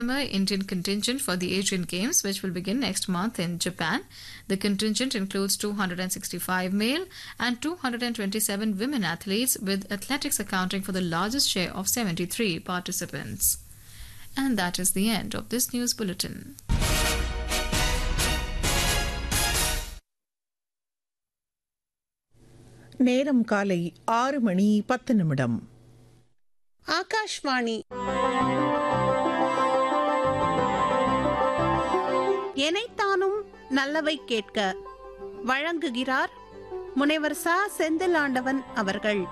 Indian contingent for the Asian Games, which will begin next month in Japan. The contingent includes 265 male and 227 women athletes, with athletics accounting for the largest share of 73 participants. And that is the end of this news bulletin. நேரம் காலை ஆறு மணி பத்து நிமிடம் ஆகாஷ்வாணி எனைத்தானும் நல்லவை கேட்க வழங்குகிறார் முனைவர் சா செந்திலாண்டவன் அவர்கள்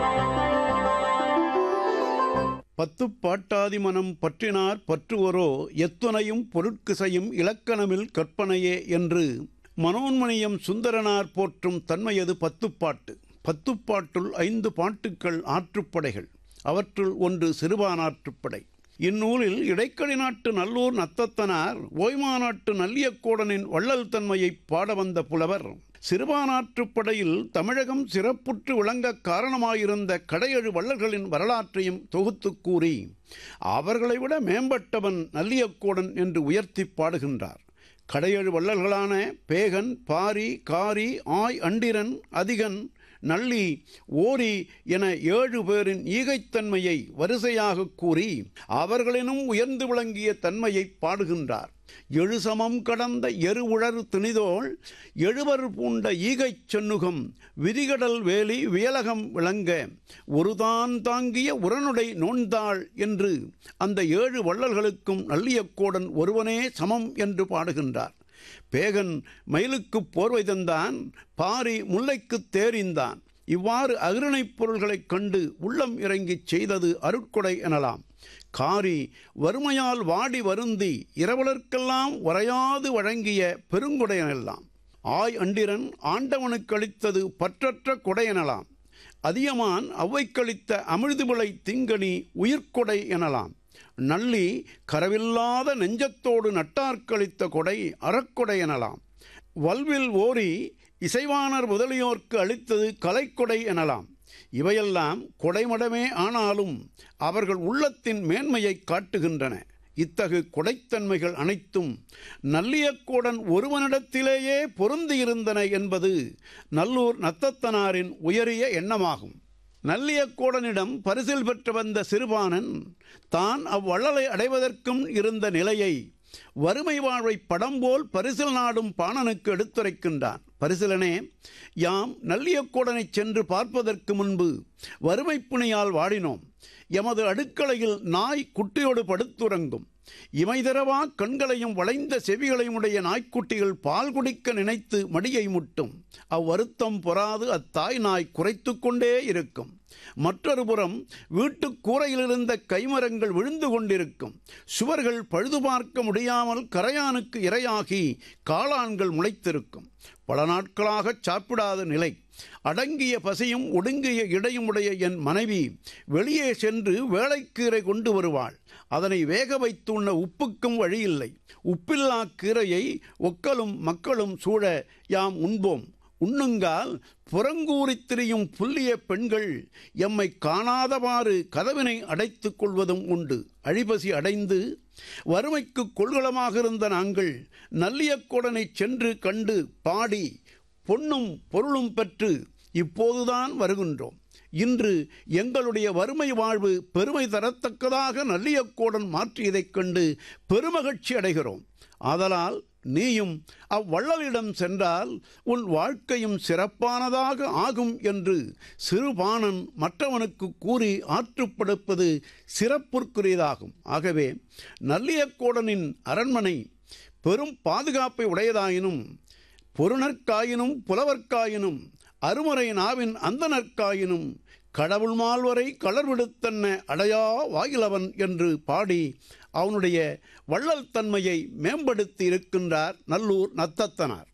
பத்துப் பாட்டாதி மனம் பற்றினார் பற்றுவரோ எத்துணையும் பொருட்கிசையும் இலக்கணமில் கற்பனையே என்று மனோன்மணியம் சுந்தரனார் போற்றும் தன்மையது பத்துப்பாட்டு பத்துப்பாட்டுள் ஐந்து பாட்டுக்கள் ஆற்றுப்படைகள் அவற்றுள் ஒன்று சிறுபானாற்றுப்படை இந்நூலில் இடைக்கடி நாட்டு நல்லூர் நத்தத்தனார் ஓய்மாநாட்டு நல்லியக்கோடனின் வள்ளல் தன்மையை பாட வந்த புலவர் சிறுபானாற்றுப்படையில் தமிழகம் சிறப்புற்று விளங்க காரணமாயிருந்த கடையெழு வள்ளல்களின் வரலாற்றையும் தொகுத்து கூறி அவர்களை விட மேம்பட்டவன் நல்லியக்கோடன் என்று உயர்த்தி பாடுகின்றார் கடையெழு வள்ளல்களான பேகன் பாரி காரி ஆய் அண்டிரன் அதிகன் நள்ளி ஓரி என ஏழு பேரின் ஈகைத்தன்மையை வரிசையாக கூறி அவர்களினும் உயர்ந்து விளங்கிய தன்மையை பாடுகின்றார் எழுசமம் கடந்த எருவுழறு திணிதோள் எழுவர் பூண்ட ஈகைச் சென்னுகம் விதிகடல் வேலி வியலகம் விளங்க ஒருதான் தாங்கிய உரனுடை நோன்தாள் என்று அந்த ஏழு வள்ளல்களுக்கும் நல்லியக்கோடன் ஒருவனே சமம் என்று பாடுகின்றார் பேகன் மயிலுக்கு போர்வை தந்தான் பாரி முல்லைக்கு தேறிந்தான் இவ்வாறு அகிரணைப் பொருள்களைக் கண்டு உள்ளம் இறங்கிச் செய்தது அருட்கொடை எனலாம் காரி வறுமையால் வாடி வருந்தி இரவலர்க்கெல்லாம் உரையாது வழங்கிய பெருங்கொடையனெல்லாம் ஆய் அண்டிரன் ஆண்டவனுக்கு அளித்தது பற்றற்ற கொடையெனலாம் அதியமான் அவ்வைக்களித்த அமிழ்துவிளை திங்கனி உயிர்க்கொடை எனலாம் நள்ளி கரவில்லாத நெஞ்சத்தோடு நட்டார்க்களித்த கொடை அறக்கொடை எனலாம் வல்வில் ஓரி இசைவாணர் முதலியோர்க்கு அளித்தது கலைக்கொடை எனலாம் இவையெல்லாம் கொடைமடமே ஆனாலும் அவர்கள் உள்ளத்தின் மேன்மையை காட்டுகின்றன இத்தகு கொடைத்தன்மைகள் அனைத்தும் நல்லியக்கோடன் ஒருவனிடத்திலேயே பொருந்தியிருந்தன என்பது நல்லூர் நத்தத்தனாரின் உயரிய எண்ணமாகும் நல்லியக்கோடனிடம் பரிசில் பெற்று வந்த சிறுபானன் தான் அவ்வள்ளலை அடைவதற்கும் இருந்த நிலையை வறுமை வாழ்வை படம் போல் பரிசில் நாடும் பாணனுக்கு எடுத்துரைக்கின்றான் பரிசிலனே யாம் நல்லியக்கோடனை சென்று பார்ப்பதற்கு முன்பு வறுமை புனியால் வாடினோம் எமது அடுக்களையில் நாய் குட்டியோடு படுத்துறங்கும் இமைதரவா கண்களையும் வளைந்த செவிகளையும் உடைய நாய்க்குட்டிகள் பால் குடிக்க நினைத்து மடியை முட்டும் அவ்வருத்தம் பொறாது அத்தாய் நாய் குறைத்து கொண்டே இருக்கும் மற்றொரு புறம் வீட்டு கூரையிலிருந்த கைமரங்கள் விழுந்து கொண்டிருக்கும் சுவர்கள் பழுது பார்க்க முடியாமல் கரையானுக்கு இரையாகி காளான்கள் முளைத்திருக்கும் பல நாட்களாக சாப்பிடாத நிலை அடங்கிய பசியும் ஒடுங்கிய இடையும் உடைய என் மனைவி வெளியே சென்று வேலைக்கீரை கொண்டு வருவாள் அதனை வேக வைத்து உண்ண உப்புக்கும் வழியில்லை உப்பில்லா கீரையை ஒக்கலும் மக்களும் சூழ யாம் உண்போம் உண்ணுங்கால் புறங்கூறித் திரியும் புல்லிய பெண்கள் எம்மை காணாதவாறு கதவினை அடைத்துக் கொள்வதும் உண்டு அழிபசி அடைந்து வறுமைக்கு கொள்கலமாக இருந்த நாங்கள் நல்லியக்கொடனை சென்று கண்டு பாடி பொன்னும் பொருளும் பெற்று இப்போதுதான் வருகின்றோம் இன்று எங்களுடைய வறுமை வாழ்வு பெருமை தரத்தக்கதாக நல்லியக்கோடன் மாற்றியதைக் கண்டு பெருமகிழ்ச்சி அடைகிறோம் ஆதலால் நீயும் அவ்வள்ளலிடம் சென்றால் உன் வாழ்க்கையும் சிறப்பானதாக ஆகும் என்று சிறுபாணன் மற்றவனுக்கு கூறி ஆற்றுப்படுப்பது சிறப்புக்குரியதாகும் ஆகவே நல்லியக்கோடனின் அரண்மனை பெரும் பாதுகாப்பை உடையதாயினும் பொருணர்க்காயினும் புலவர்க்காயினும் அருமறை நாவின் அந்தனர்க்காயினும் கடவுள் மால்வரை களர் விடுத்தன்ன அடையா வாயிலவன் என்று பாடி அவனுடைய வள்ளல் தன்மையை மேம்படுத்தி இருக்கின்றார் நல்லூர் நத்தத்தனார்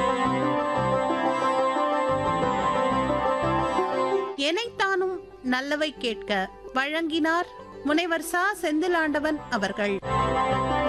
எனைத்தானும் நல்லவை கேட்க வழங்கினார் முனைவர் சா செந்திலாண்டவன் அவர்கள்